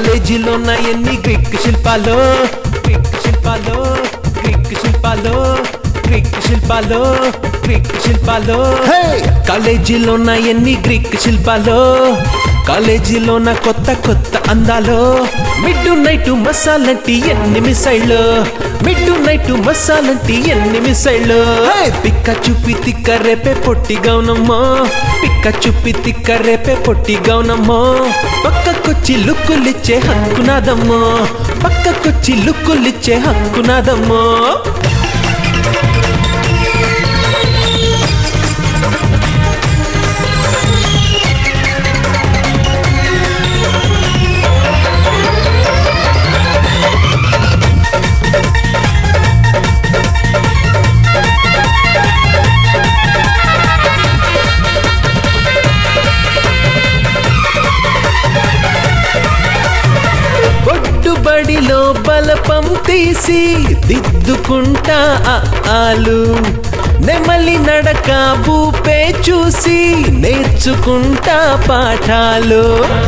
కాలేజీలో నా ఎన్ని గ్రీక్ శిల్పాలు గ్రీక్ శిల్పాలు గ్రీక్ శిల్పాలు గ్రీక్ శిల్పాలు గ్రీక్ శిల్పాలు కాలేజీలో నా ఎన్ని గ్రీక్ శిల్పాలు కాలేజీలో నా కొత్త కొత్త అందాలు మిడ్ నైట్ మసాలంటి ఎన్ని మిసైళ్ళు మిడ్ నైట్ మసాలంటి ఎన్ని మిసైళ్ళు పిక్క చూపి తిక్క రేపే పొట్టి గౌనమ్మో పిక్క చూపి తిక్క రేపే పొట్టి గౌనమ్మో పక్కకొచ్చి లుక్కులిచ్చే హక్కునాదమ్మో పక్కకొచ్చి లుక్కులిచ్చే హక్కునాదమ్మో బొట్టుబడిలో బలపం తీసి దిద్దుకుంటా ఆ ఆలు నెమలి నడక బూపే చూసి నేర్చుకుంటా పాఠాలు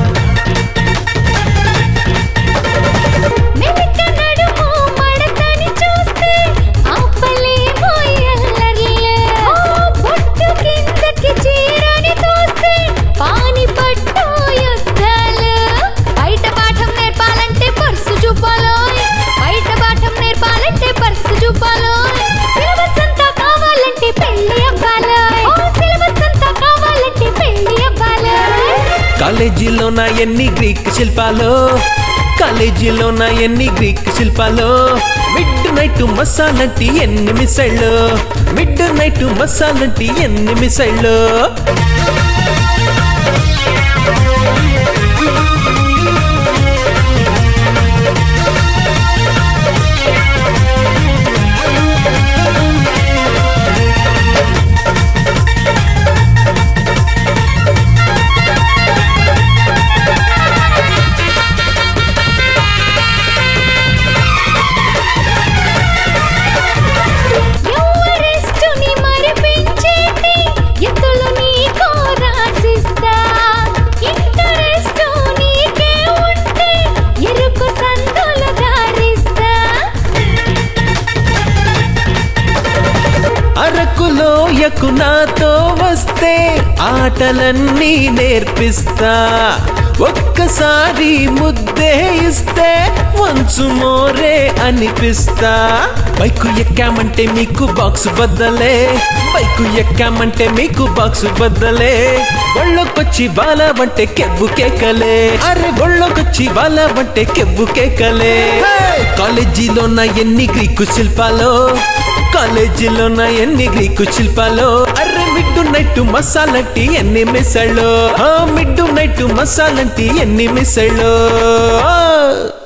మెలిక నడుము మడతని చూస్తే ఆపలేమో ఎల్లర్లే. ఆ బొట్టు కిందకి చీరని తోస్తే పాని పట్టు యుద్ధాలు. బయట పాఠం నేర్పాలంటే పర్సు చూపాలోయ్. బయట పాఠం నేర్పాలంటే పర్సు చూపాలోయ్. సిలబస్ అంతా కావాలంటే పెళ్లి అవ్వాలోయ్. ఓ సిలబస్ అంతా కావాలంటే పెళ్లి అవ్వాలోయ్. కాలేజీలో నా ఎన్ని గ్రీక్ శిల్పాలు కాలేజీలో నా ఎన్ని గ్రీక్ శిల్పాలు మిడ్ నైట్ మసాలంటి ఎన్ని మిసైళ్ళు మిడ్ నైట్ మసాలంటి ఎన్ని మిసైళ్ళు ఎవరెస్టుని మరిపించేటి ఎత్తులు నీకో రాసిస్తా. ఇంటరెస్టు నీకే ఉంటే ఎరుకు సందులు దారిస్తా. అరకులో యకు నాతో వస్తే ఆటలన్నీ నేర్పిస్తా ఒక్కసారి ముద్దే ఇస్తే వంచు మోరే అనిపిస్తా బైకు ఎక్కామంటే మీకు బాక్స్ బద్దలే బైకు ఎక్కామంటే మీకు బాక్స్ బద్దలే ఒళ్ళొకొచ్చి బాలవంటే కెవ్వు కేకలే అరే ఒళ్ళొకొచ్చి బాలవంటే కెవ్వు కేకలే కాలేజీలో నా ఎన్ని గ్రీకు శిల్పాలో కాలేజీలో నా ఎన్ని గ్రీకు శిల్పాలు అర్రే మిడ్డు నైట్ మసాలంటి ఎన్ని మిసళ్ళు మిడ్డు నైట్ మసాలంటి ఎన్ని మిసళ్ళు